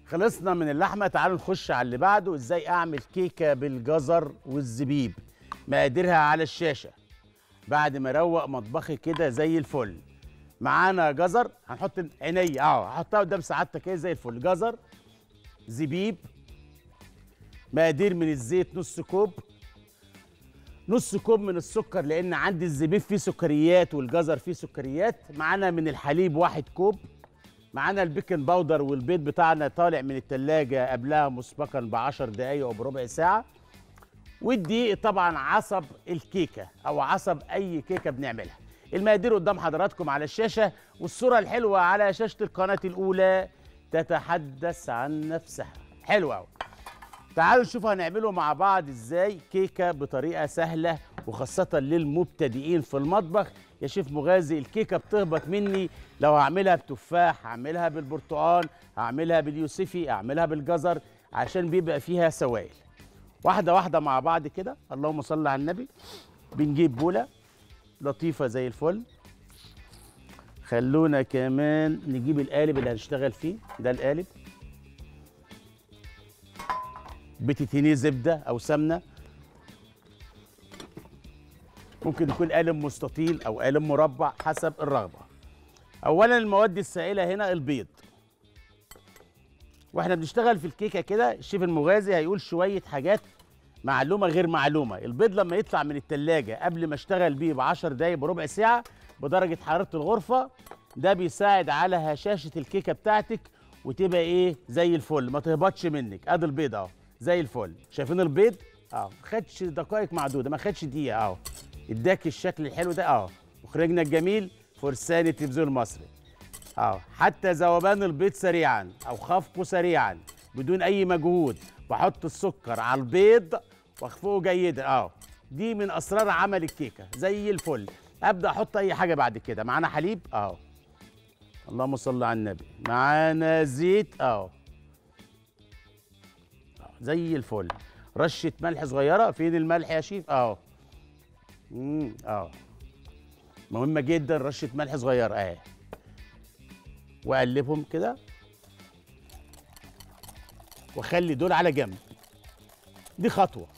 خلصنا من اللحمه تعالوا نخش على اللي بعده ازاي اعمل كيكه بالجزر والزبيب مقاديرها على الشاشه بعد ما اروق مطبخي كده زي الفل معانا جزر هنحط عينيا اه هحطها قدام سعادتك كده زي الفل جزر زبيب مقادير من الزيت نص كوب نص كوب من السكر لان عندي الزبيب فيه سكريات والجزر فيه سكريات معانا من الحليب واحد كوب معانا البيكنج باودر والبيض بتاعنا طالع من التلاجة قبلها مسبقا بعشر دقايق او بربع ساعة والدقيق طبعا عصب الكيكة او عصب اي كيكة بنعملها المقادير قدام حضراتكم على الشاشة والصورة الحلوة على شاشة القناة الاولى تتحدث عن نفسها حلوة أوي تعالوا نشوف هنعمله مع بعض ازاي كيكه بطريقه سهله وخاصه للمبتدئين في المطبخ يا شيف مغازي الكيكه بتهبط مني لو هعملها بتفاح هعملها بالبرتقال هعملها باليوسفي اعملها بالجزر عشان بيبقى فيها سوائل واحده واحده مع بعض كده اللهم صل على النبي بنجيب بوله لطيفه زي الفل خلونا كمان نجيب القالب اللي هنشتغل فيه ده القالب بتتينيه زبده او سمنه ممكن يكون قالب مستطيل او قالب مربع حسب الرغبه اولا المواد السائله هنا البيض واحنا بنشتغل في الكيكه كده الشيف المغازي هيقول شويه حاجات معلومه غير معلومه البيض لما يطلع من التلاجة قبل ما اشتغل بيه ب 10 دقايق بربع ساعه بدرجه حراره الغرفه ده بيساعد على هشاشه الكيكه بتاعتك وتبقى ايه زي الفل ما تهبطش منك ادي البيض اهو زي الفل شايفين البيض اه ما خدش دقائق معدوده ما خدش دقيقه اهو اداك الشكل الحلو ده اه مخرجنا الجميل فرسان التلفزيون المصري اه حتى ذوبان البيض سريعا او خفقه سريعا بدون اي مجهود بحط السكر على البيض واخفقه جيدا اه دي من اسرار عمل الكيكه زي الفل ابدا احط اي حاجه بعد كده معانا حليب اهو اللهم صل على النبي معانا زيت اهو زي الفل رشه ملح صغيره فين الملح يا شيف اهو امم اه مهمه جدا رشه ملح صغيره اهي واقلبهم كده واخلي دول على جنب دي خطوه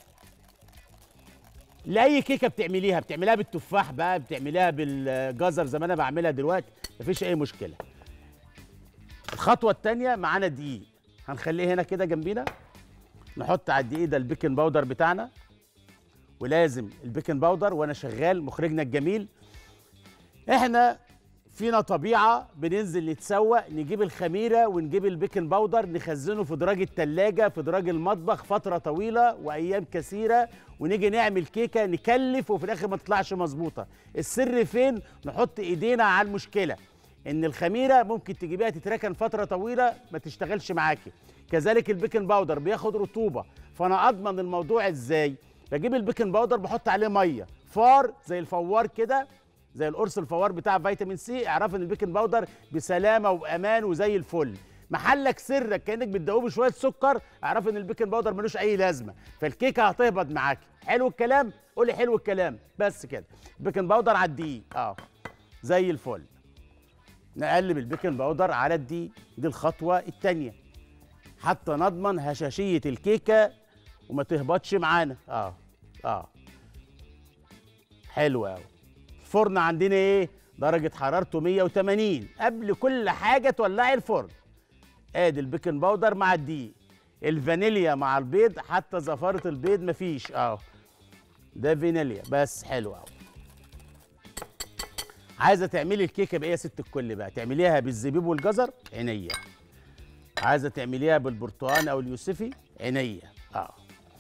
لاي كيكه بتعمليها بتعمليها بالتفاح بقى بتعمليها بالجزر زي ما انا بعملها دلوقتي مفيش اي مشكله الخطوه الثانيه معانا دقيق هنخليه هنا كده جنبينا نحط على الدقيق ده البيكنج باودر بتاعنا ولازم البيكنج باودر وانا شغال مخرجنا الجميل احنا فينا طبيعه بننزل نتسوق نجيب الخميره ونجيب البيكنج باودر نخزنه في دراج التلاجة في دراج المطبخ فتره طويله وايام كثيره ونيجي نعمل كيكه نكلف وفي الاخر ما تطلعش مظبوطه السر فين نحط ايدينا على المشكله ان الخميره ممكن تجيبيها تتركن فتره طويله ما تشتغلش معاكي كذلك البيكنج باودر بياخد رطوبه فانا اضمن الموضوع ازاي بجيب البيكنج باودر بحط عليه ميه فار زي الفوار كده زي القرص الفوار بتاع فيتامين سي اعرف ان البيكنج باودر بسلامه وامان وزي الفل محلك سرك كانك بتدوبه شويه سكر اعرف ان البيكنج باودر ملوش اي لازمه فالكيكه هتهبط معاكي حلو الكلام قولي حلو الكلام بس كده البيكنج باودر على الدقيق اه زي الفل نقلب البيكنج باودر على الدقيق دي الخطوه الثانيه حتى نضمن هشاشيه الكيكه وما تهبطش معانا اه اه حلو قوي الفرن عندنا ايه درجه حرارته 180 قبل كل حاجه تولعي الفرن ادي البيكنج باودر مع الدقيق الفانيليا مع البيض حتى زفاره البيض مفيش اه ده فانيليا بس حلو قوي عايزه تعملي الكيكه بايه يا ست الكل بقى تعمليها بالزبيب والجزر عينيا عايزه تعمليها بالبرتقال او اليوسفي عينيا اه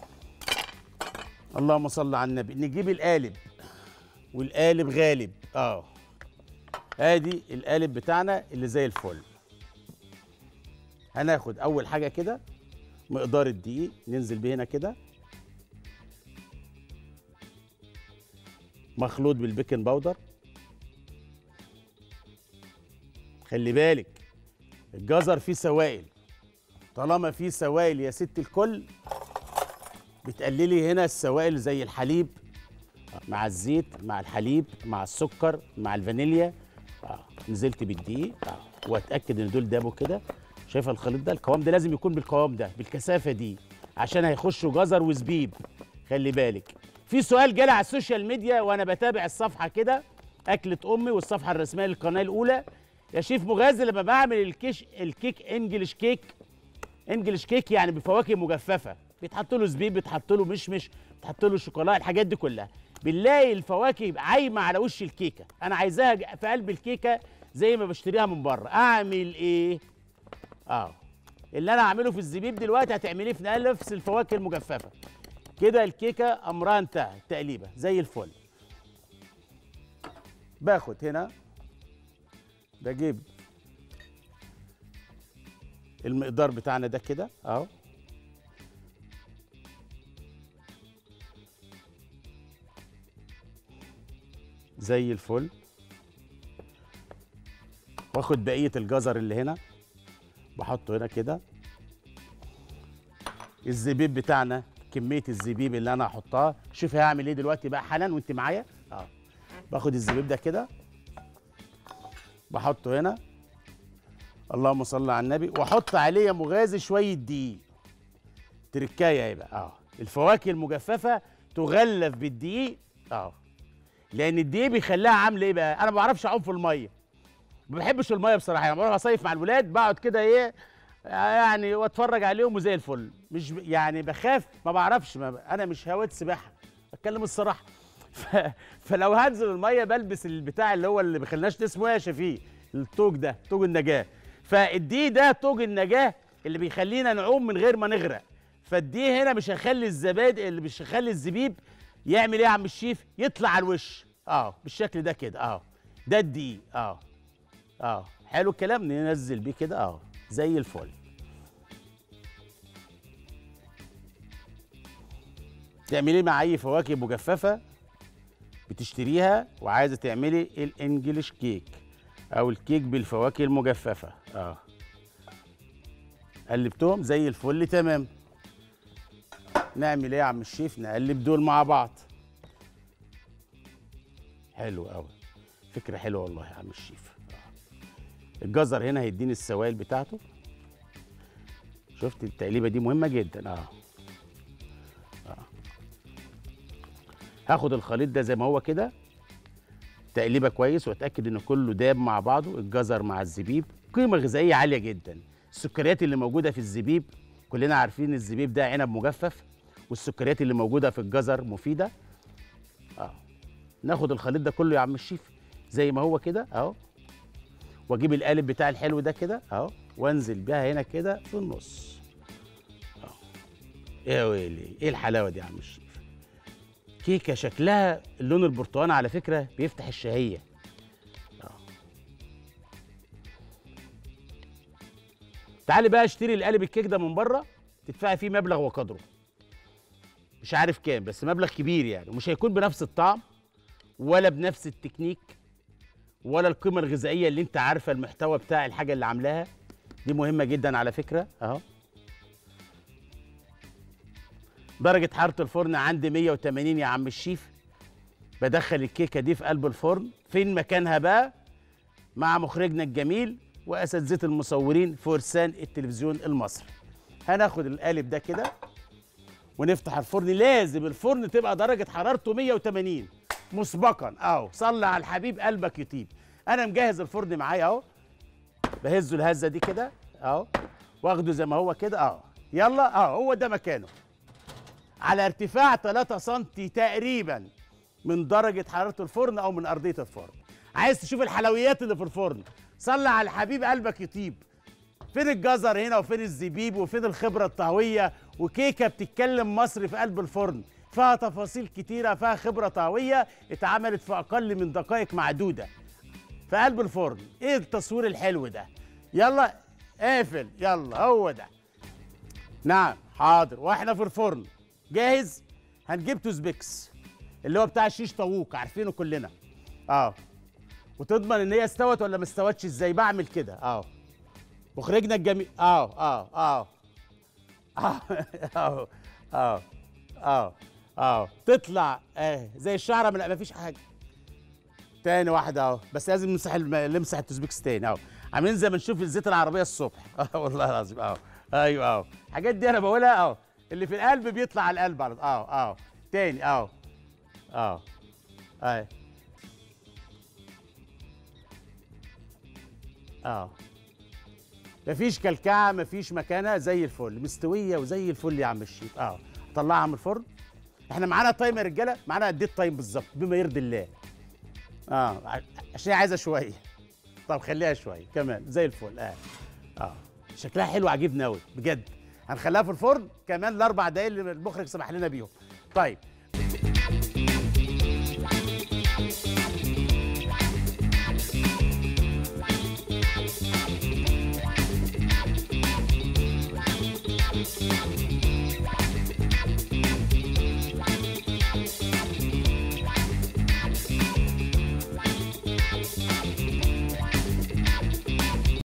اللهم صل على النبي نجيب القالب والقالب غالب اه ادي القالب بتاعنا اللي زي الفل هناخد اول حاجه كده مقدار الدقيق ننزل بيه هنا كده مخلوط بالبيكنج باودر خلي بالك الجزر فيه سوائل طالما فيه سوائل يا ست الكل بتقللي هنا السوائل زي الحليب مع الزيت مع الحليب مع السكر مع الفانيليا آه. نزلت بالدقيق آه. واتاكد ان دول دابوا كده شايفه الخليط ده القوام ده لازم يكون بالقوام ده بالكثافه دي عشان هيخشوا جزر وزبيب خلي بالك في سؤال جالي على السوشيال ميديا وانا بتابع الصفحه كده اكله امي والصفحه الرسميه للقناه الاولى يا شيف مغازي لما بعمل الكيش الكيك انجلش كيك انجلش كيك يعني بفواكه مجففه بيتحط له زبيب بيتحط له مشمش بيتحط له شوكولاته الحاجات دي كلها بنلاقي الفواكه عايمه على وش الكيكه انا عايزاها ج- في قلب الكيكه زي ما بشتريها من بره اعمل ايه اه اللي انا هعمله في الزبيب دلوقتي هتعمليه في نفس الفواكه المجففه كده الكيكه امرها انتهى تقليبه زي الفل باخد هنا بجيب المقدار بتاعنا ده كده اهو زي الفل واخد بقيه الجزر اللي هنا بحطه هنا كده الزبيب بتاعنا كميه الزبيب اللي انا هحطها شوف هعمل ايه دلوقتي بقى حالا وانت معايا اه باخد الزبيب ده كده بحطه هنا اللهم صل على النبي واحط عليه يا مغازي شويه دقيق تركايه اهي بقى اه الفواكه المجففه تغلف بالدقيق اه لان الدقيق بيخليها عامله ايه بقى انا ما بعرفش اعوم في الميه ما بحبش الميه بصراحه يعني بروح اصيف مع الولاد بقعد كده ايه يعني واتفرج عليهم وزي الفل مش ب- يعني بخاف ما بعرفش ما ب... انا مش هواة سباحه اتكلم الصراحه ف... فلو هنزل الميه بلبس البتاع اللي هو اللي بيخليناش اسمه ايه يا شفيق التوج ده توج النجاه فالدي ده توج النجاه اللي بيخلينا نعوم من غير ما نغرق فالدي هنا مش هيخلي الزبادي اللي مش هيخلي الزبيب يعمل ايه يا عم الشيف يطلع على الوش اه بالشكل ده كده اه ده الدقيق اه اه حلو الكلام ننزل بيه كده اه زي الفل تعمليه مع اي فواكه مجففه بتشتريها وعايزه تعملي الانجليش كيك او الكيك بالفواكه المجففه اه قلبتهم زي الفل تمام نعمل ايه يا عم الشيف نقلب دول مع بعض حلو قوي فكره حلوه والله يا عم الشيف آه. الجزر هنا هيديني السوائل بتاعته شفت التقليبه دي مهمه جدا اه هاخد الخليط ده زي ما هو كده تقليبه كويس واتاكد ان كله داب مع بعضه الجزر مع الزبيب قيمه غذائيه عاليه جدا السكريات اللي موجوده في الزبيب كلنا عارفين الزبيب ده عنب مجفف والسكريات اللي موجوده في الجزر مفيده اه ناخد الخليط ده كله يا عم الشيف زي ما هو كده اهو واجيب القالب بتاع الحلو ده كده اهو وانزل بيها هنا كده في النص اهو ايه يا ويلي ايه الحلاوه دي يا عم الشيف كيكه شكلها اللون البرتقاني على فكره بيفتح الشهيه آه. تعالي بقى اشتري القالب الكيك ده من بره تدفعي فيه مبلغ وقدره مش عارف كام بس مبلغ كبير يعني ومش هيكون بنفس الطعم ولا بنفس التكنيك ولا القيمه الغذائيه اللي انت عارفه المحتوى بتاع الحاجه اللي عاملاها دي مهمه جدا على فكره اهو درجة حرارة الفرن عندي 180 يا عم الشيف بدخل الكيكة دي في قلب الفرن فين مكانها بقى مع مخرجنا الجميل وأساتذة المصورين فرسان التلفزيون المصري هناخد القالب ده كده ونفتح الفرن لازم الفرن تبقى درجة حرارته 180 مسبقا اهو صلي على الحبيب قلبك يطيب انا مجهز الفرن معايا اهو بهزه الهزه دي كده اهو واخده زي ما هو كده اهو يلا اهو هو ده مكانه على ارتفاع 3 سم تقريبا من درجة حرارة الفرن أو من أرضية الفرن عايز تشوف الحلويات اللي في الفرن صلي على الحبيب قلبك يطيب فين الجزر هنا وفين الزبيب وفين الخبرة الطهوية وكيكة بتتكلم مصري في قلب الفرن فيها تفاصيل كتيرة فيها خبرة طهوية اتعملت في أقل من دقائق معدودة في قلب الفرن ايه التصوير الحلو ده يلا قافل يلا هو ده نعم حاضر واحنا في الفرن جاهز هنجيب توزبيكس اللي هو بتاع الشيش طاووق عارفينه كلنا اه وتضمن ان هي استوت ولا ما استوتش ازاي بعمل كده اه مخرجنا الجميل اه اه اه اه اه اه اه اه تطلع اه زي الشعره من ما فيش حاجه تاني واحده اهو بس لازم نمسح الم... نمسح التوزبيكس تاني اهو عاملين زي ما نشوف الزيت العربيه الصبح اه والله العظيم اه ايوه اه الحاجات دي انا بقولها اه اللي في القلب بيطلع على القلب على اه اه تاني اه اه اه اه مفيش كلكعه مفيش مكانه زي الفل مستويه وزي الفل يا عم الشيف اه طلعها من الفرن احنا معانا تايم يا رجاله معانا قد ايه التايم بالظبط بما يرضي الله اه ع- عشان هي عايزه شويه طب خليها شويه كمان زي الفل اه اه شكلها حلو عجبني قوي بجد هنخليها في الفرن كمان الاربع دقايق اللي المخرج سمح لنا بيهم طيب